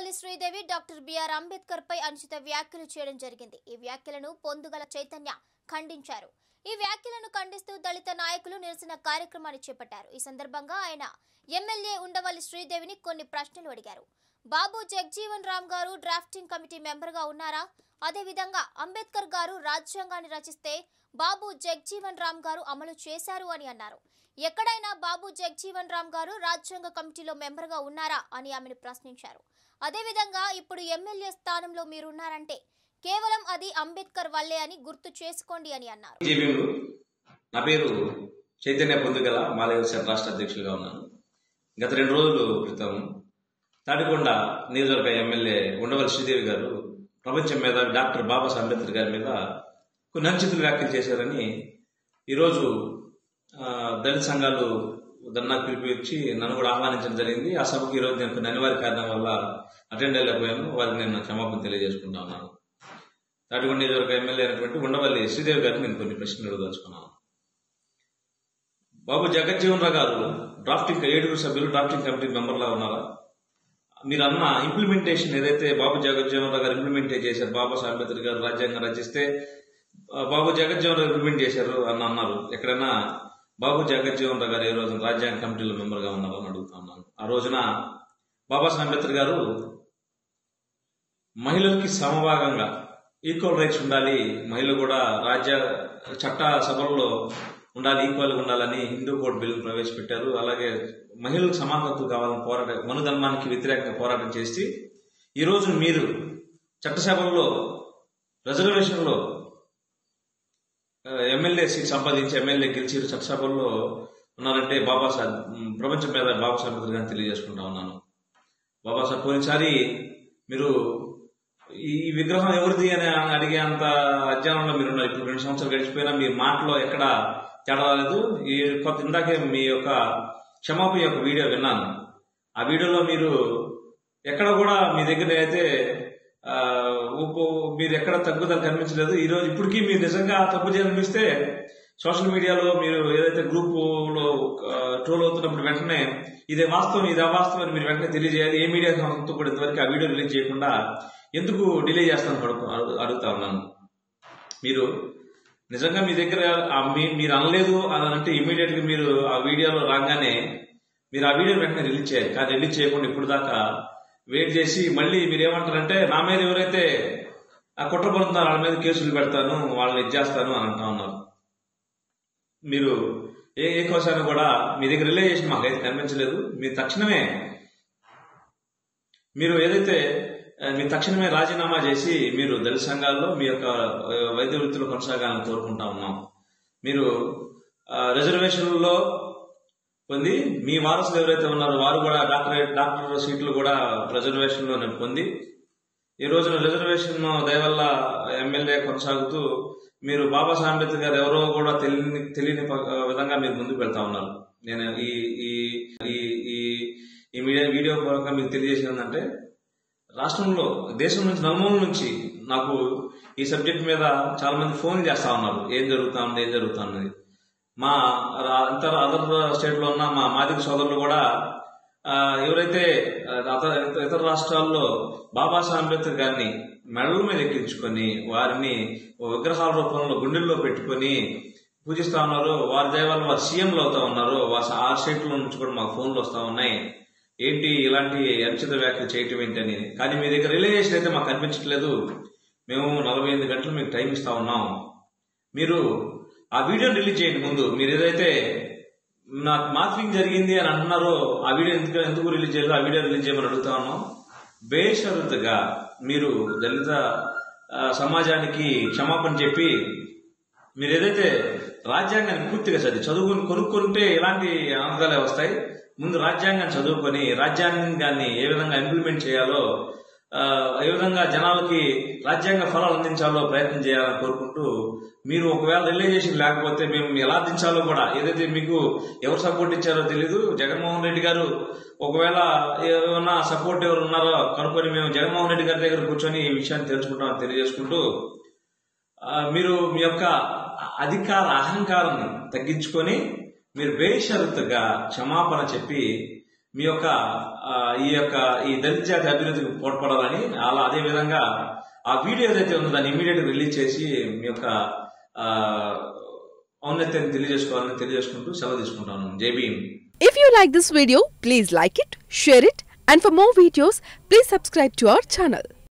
Undavalli Sridevi doctor B R Ambedkar పై అనుచిత వ్యాఖ్యలు చేయడం జరిగింది ఈ వ్యాఖ్యలను పొందుగల చైతన్య ఖండించారు ఈ వ్యాఖ్యలను ఖండిస్తూ దళిత నాయకులు నిరసన కార్యక్రమాన్ని చేపట్టారు ఈ సందర్భంగా ఆయన ఎమ్మెల్యే ఉండవల్లి శ్రీదేవిని కొన్ని ప్రశ్నలు అడిగారు బాబు జగ్జీవన్ రామ్ గారు డ్రాఫ్టింగ్ కమిటీ మెంబర్గా ఉన్నారా అదేవిధంగా అంబేద్కర్ గారు రాజ్యాంగాన్ని రచిస్తే బాబు జగ్జీవన్ రామ్ గారు అమలు చేశారు అని అన్నారు ఎక్కడైనా బాబు జగ్జీవన్ రామ్ గారు రాజ్యాంగ కమిటీలో మెంబర్గా ఉన్నారా అని ఆమెను ప్రశ్నించారు అదేవిధంగా ఇప్పుడు ఎమ్మెల్యే స్థానంలో మీరున్నారంటే కేవలం అది అంబేద్కర్ వల్లే అని గుర్తు చేసుకోండి అని అన్నారు జేబీలు నా పేరు చైతన్య పొందుగల మాలయ సెట్ రాష్ట్ర అధ్యక్షులుగా ఉన్నాను గత రెండు రోజుల క్రితం తాడికొండ నియోజకవర్గ ఎమ్మెల్యే ఉండవల్లి శ్రీదేవి గారు ప్రపంచం మీద డాక్టర్ బాబాసాహెబ్ అంబేద్కర్ గారి మీద కొన్ని అనుచితులు వ్యాఖ్యలు చేశారని ఈరోజు ఆ, దళిత సంఘాలు ధర్నా పిలిపించి నన్ను కూడా ఆహ్వానించడం జరిగింది ఆ సభకు ఈరోజు నేను కొన్ని అనివార్య కారణం వల్ల అటెండ్ అయ్యలేకపోయాను వారికి నేను నా క్షమాపణ తెలియజేసుకుంటా ఉన్నాను తాటికొండ నియోజకవర్గ ఎమ్మెల్యే అయినటువంటి ఉండవల్లి శ్రీదేవి గారిని నేను కొన్ని ప్రశ్నలు అడగదలుచుకున్నాను బాబు జగజ్జీవన్ రావు గారు డ్రాఫ్టింగ్ ఏడుగురు సభ్యులు డ్రాఫ్టింగ్ కమిటీ మెంబర్లా ఉన్నారా మీరు అన్న ఇంప్లిమెంటేషన్ ఏదైతే బాబు జగజ్జీవన్ రావు గారు ఇంప్లిమెంట్ చేశారు బాబాసాహెబ్ అంబేద్కర్ గారు రాజ్యాంగం రచిస్తే ఆ, బాబు జగజ్జీవన్ రావు ఇంప్లిమెంట్ చేశారు అని అన్నారు ఎక్కడైనా బాబు జగజ్జీవన్ రావు గారు ఏ రోజున రాజ్యాంగ కమిటీలో మెంబర్గా ఉన్నారో అని అడుగుతా ఉన్నాను ఆ రోజున బాబాసాహెబ్ అంబేద్కర్ గారు మహిళలకి సమభాగంగా ఈక్వల్ రైట్స్ ఉండాలి మహిళలు కూడా రాజ్య చట్ట సభల్లో ఉండాలి ఈక్వల్గా ఉండాలని హిందూ కోడ్ బిల్లు ప్రవేశపెట్టారు అలాగే మహిళలకు సమాన హక్కు కావాలని పోరాట మనుధర్మానికి వ్యతిరేకంగా పోరాటం చేసి ఈ రోజు మీరు చట్టసభల్లో రిజర్వేషన్లో ఎమ్మెల్యే సీట్ సంపాదించి ఎమ్మెల్యే గెలిచి చట్టసభల్లో ఉన్నారంటే బాబాసాహెబ్ ఉమ్, ప్రపంచం మీద బాబాసాహెబ్ అంబేద్కర్ గారిని తెలియజేసుకుంటా ఉన్నాను బాబాసాహెబ్ పోయినసారి మీరు ఈ విగ్రహం ఎవరిది అని అడిగే అంత అధ్యయనంలో మీరు ఉన్నారు ఇప్పుడు రెండు సంవత్సరాలు గడిచిపోయినా మీ మాటలో ఎక్కడ తేడా రాలేదు ఈ కొత్త ఇందాకే మీ యొక్క క్షమాపణ యొక్క వీడియో విన్నాను ఆ వీడియోలో మీరు ఎక్కడ కూడా మీ దగ్గర అయితే ఆ, ఊపు మీరు ఎక్కడ తగ్గుదల కనిపించలేదు ఈ రోజు ఇప్పటికీ మీరు నిజంగా తప్పు చేయాలనిపిస్తే సోషల్ మీడియాలో మీరు ఏదైతే గ్రూప్ లో ట్రోల్ అవుతున్నప్పుడు వెంటనే ఇదే వాస్తవం ఇది అవాస్తవం అని మీరు వెంటనే తెలియజేయాలి ఏ మీడియా సంస్థ కూడా ఇంతవరకు ఆ వీడియో రిలీజ్ చేయకుండా ఎందుకు డిలే చేస్తాను అడుగు అడుగుతా ఉన్నాను మీరు నిజంగా మీ దగ్గర ఆ మీ- మీరు అనలేదు అని అంటే ఇమీడియట్ గా మీరు ఆ వీడియోలో రాగానే మీరు ఆ వీడియో వెంటనే రిలీజ్ చేయాలి కానీ రిలీజ్ చేయకుండా ఇప్పుడు దాకా వెయిట్ చేసి మళ్ళీ మీరు ఏమంటారంటే నా మీద ఎవరైతే ఆ కుట్ర పడుతున్నారో వాళ్ళ మీద కేసులు పెడతాను వాళ్ళని ఇచ్చేస్తాను అని అంటా ఉన్నారు మీరు ఏ ఏ కోశాన్ని కూడా మీ దగ్గర రిలే చేసి మాకైతే కనిపించలేదు మీరు తక్షణమే మీరు ఏదైతే ఆ, మీరు తక్షణమే రాజీనామా చేసి మీరు దళిత సంఘాల్లో మీ యొక్క ఆ, వైద్య వృత్తిలో కొనసాగాలని కోరుకుంటా ఉన్నాం మీరు ఆ, రిజర్వేషన్లలో పొంది మీ వారసులు ఎవరైతే ఉన్నారో వారు కూడా డాక్టరేట్ డాక్టర్ సీట్లు కూడా రిజర్వేషన్లో పొంది ఈ రోజున రిజర్వేషన్ దయవల్ల ఎమ్మెల్యే కొనసాగుతూ మీరు బాబాసాహెబ్ అంబేద్కర్ గారు ఎవరో కూడా తెలియని తెలియని ప- విధంగా మీరు ముందుకు వెళ్తా ఉన్నారు నేను ఈ ఈ ఈ ఈ ఈ మీడియా వీడియో పరంగా మీకు తెలియజేసింది ఏంటంటే రాష్ట్రంలో దేశం నుంచి నలుమూల నుంచి నాకు ఈ సబ్జెక్ట్ మీద చాలా మంది ఫోన్ చేస్తా ఉన్నారు ఏం జరుగుతా ఉంది ఏం జరుగుతా ఉన్నది మా రా- ఇతర అదర్ స్టేట్ లో ఉన్న మా మాదిక సోదరులు కూడా ఆ, ఎవరైతే ఆ, అత- ఇతర రాష్ట్రాల్లో బాబాసాహెబ్ అంబేద్కర్ గారిని మెడల మీద ఎక్కించుకొని వారిని ఓ విగ్రహాల రూపంలో గుండెల్లో పెట్టుకొని పూజిస్తా ఉన్నారు వారి దయవల్ల వారు సీఎంలు అవుతా ఉన్నారు వారు ఆ స్టేట్ లో నుంచి కూడా మాకు ఫోన్లు వస్తా ఉన్నాయి ఏంటి ఇలాంటి అనుచిత వ్యాఖ్యలు చేయటం ఏంటని కానీ మీ దగ్గర రిలేషన్ అయితే మాకు కనిపించట్లేదు మేము నలభై ఎనిమిది గంటలు మీకు టైం ఇస్తా ఉన్నాం మీరు ఆ వీడియో రిలీజ్ చేయండి ముందు మీరు ఏదైతే నాకు మార్పింగ్ జరిగింది అని అంటున్నారో ఆ వీడియో ఎందుకు ఎందుకు రిలీజ్ చేయలేదు ఆ వీడియో రిలీజ్ చేయమని అడుగుతా ఉన్నాం బేషరతుగా మీరు దళిత ఆ, సమాజానికి క్షమాపణ చెప్పి మీరు ఏదైతే రాజ్యాంగాన్ని పూర్తిగా చదివి చదువుకుని కొనుక్కుంటే ఇలాంటి ఆనందాలే వస్తాయి ముందు రాజ్యాంగాన్ని చదువుకొని రాజ్యాంగాన్ని ఏ విధంగా ఇంప్లిమెంట్ చేయాలో ఆ, ఏ విధంగా జనాలకి రాజ్యాంగ ఫలాలు అందించాలో ప్రయత్నం చేయాలని కోరుకుంటూ మీరు ఒకవేళ రిలైజేషన్ లేకపోతే మేము ఎలా అందించాలో కూడా ఏదైతే మీకు ఎవరు సపోర్ట్ ఇచ్చారో తెలీదు జగన్మోహన్ రెడ్డి గారు ఒకవేళ ఏమైనా సపోర్ట్ ఎవరు ఉన్నారో కనుక్కొని మేము జగన్మోహన్ రెడ్డి గారి దగ్గర కూర్చొని ఈ విషయాన్ని తెలుసుకుంటామని తెలియజేసుకుంటూ ఆ, మీరు మీ యొక్క అధికార అహంకారాన్ని తగ్గించుకొని మీరు బేషరతుగా క్షమాపణ చెప్పి మీ యొక్క ఆ, ఈ యొక్క ఈ దళిత జాతి అభివృద్ధికి తోడ్పడాలని అలా అదే విధంగా ఆ వీడియో ఏదైతే ఉందో దాన్ని ఇమీడియట్ రిలీజ్ చేసి మీ యొక్క ఆ, ఔన్నత్యాన్ని తెలియజేసుకోవాలని తెలియజేసుకుంటూ సెలవు తీసుకుంటాను జై Bhim If you like this video, please like it, share it, and for more videos, please subscribe to our channel.